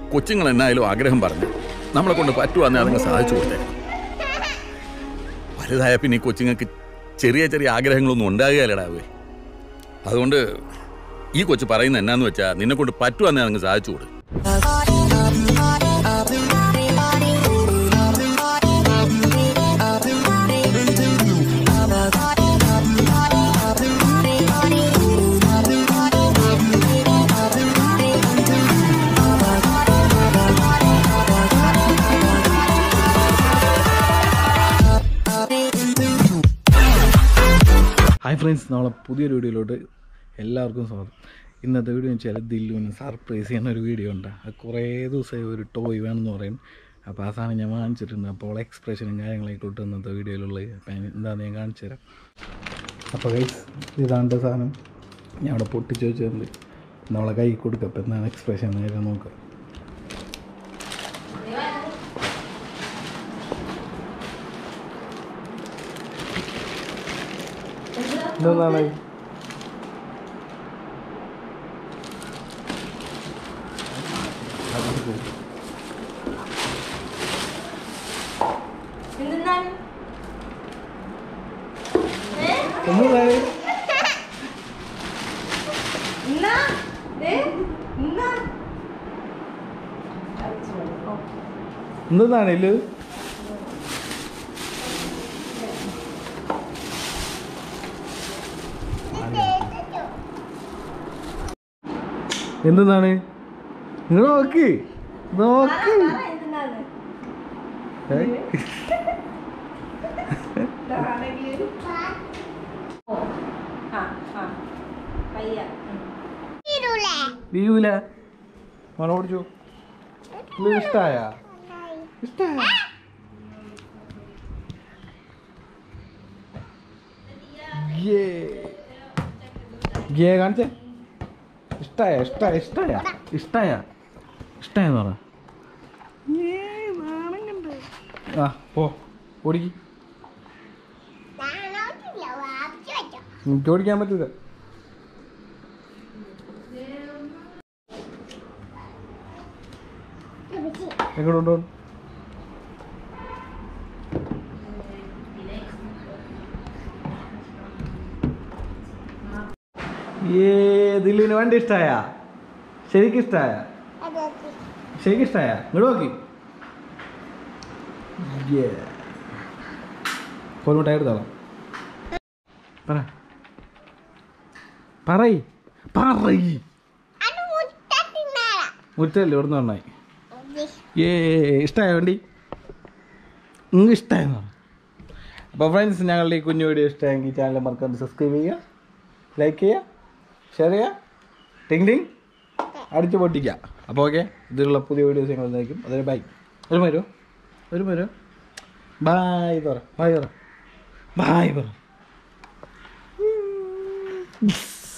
കൊച്ചുങ്ങൾ എന്നായാലും ആഗ്രഹം പറഞ്ഞു നമ്മളെ കൊണ്ട് പറ്റുവാന്നെ അതങ്ങ് സാധിച്ചു കൊടുത്തേക്കും വലുതായ പിന്നെ ഈ കൊച്ചുങ്ങൾക്ക് ചെറിയ ചെറിയ ആഗ്രഹങ്ങളൊന്നും ഉണ്ടാകുകയല്ലടാവേ അതുകൊണ്ട് ഈ കൊച്ചു പറയുന്ന എന്നാന്ന് വെച്ചാൽ നിന്നെ കൊണ്ട് പറ്റുവാന്നെ അതങ്ങ് സാധിച്ചു കൊടുക്കും ഹായ് ഫ്രണ്ട്സ് നമ്മളെ പുതിയൊരു വീഡിയോയിലോട്ട് എല്ലാവർക്കും സ്വാഗതം ഇന്നത്തെ വീഡിയോ എന്ന് വെച്ചാൽ ദില്ലുവിന് സർപ്രൈസ് ചെയ്യുന്ന ഒരു വീഡിയോ ഉണ്ട് അത് കുറേ ദിവസമായി ഒരു ടോയ് വേണമെന്ന് പറയും അപ്പോൾ ആ സാധനം ഞാൻ വാങ്ങിച്ചിട്ടുണ്ട് അപ്പോൾ എക്സ്പ്രഷനും കാര്യങ്ങളൊക്കെ ഇട്ട് ഇന്നത്തെ വീഡിയോയിലുള്ളത് അപ്പോൾ ഞാൻ എന്താണെന്ന് ഞാൻ കാണിച്ചു തരാം അപ്പോൾ ഗൈസ് ഇതാണ്ട് സാധനം ഞാൻ അവിടെ പൊട്ടിച്ച് വെച്ചിട്ടുണ്ട് നമ്മളെ കൈ കൊടുക്കുക അപ്പോൾ എന്താണ് എക്സ്പ്രഷൻ നേരെ നോക്കുക എന്താണ് എന്താണ് എന്താണ് എന്നാ ഏ എന്നാ എന്താണ് ഇത് എന്താണ് നിങ്ങൾ നോക്ക് നോക്ക് എന്താണ് ഏ? ആ ആ പയ്യ വീയൂല മോനെ ഓടിച്ചു ഇത് ഇഷ്ടായ ഇഷ്ടായ ഗേ ഗേ കാണിച്ചേ ഇഷ്ടായ ഇഷ്ടായ ഇഷ്ടായ ഇഷ്ടായ ഇഷ്ടായെന്ന് പറ ആ പോ ഓടിക്ക് എനിക്ക് ഓടിക്കാൻ പറ്റൂല എങ്ങോട്ടുണ്ടോ ഏ ദില്ലുവിന് വണ്ടി ഇഷ്ടായ ശരിക്കും ഇഷ്ടായ ശരിക്കും ഇഷ്ടായ ഇങ്ങോട്ട് നോക്കി ഫോൺ മിഠായി എടുത്തോളാം പറ പറയ് പറയ് മുറ്റല്ലേ ഇവിടുന്ന് നന്നായി ഏ ഇഷ്ടമായ വണ്ടി നിങ്ങൾക്ക് ഇഷ്ടമായെന്ന് അപ്പോൾ ഫ്രണ്ട്സ് ഞങ്ങളുടെ ഈ കുഞ്ഞു വീഡിയോ ഇഷ്ടമായെങ്കിൽ ചാനൽ മറക്കാണ്ട് സബ്സ്ക്രൈബ് ചെയ്യുക ലൈക്ക് ചെയ്യുക ഷെയർ ചെയ്യുക ടിങ് ടിങ് അടിച്ച് പൊട്ടിക്കുക അപ്പോൾ ഓക്കെ ഇതിലുള്ള പുതിയ വീഡിയോസ് ഞങ്ങൾ നയിക്കും അതൊരു ബൈ ഒരു മരോ ഒരു മരോ ബായ് പറ ബായ് പറ ബായ് പറ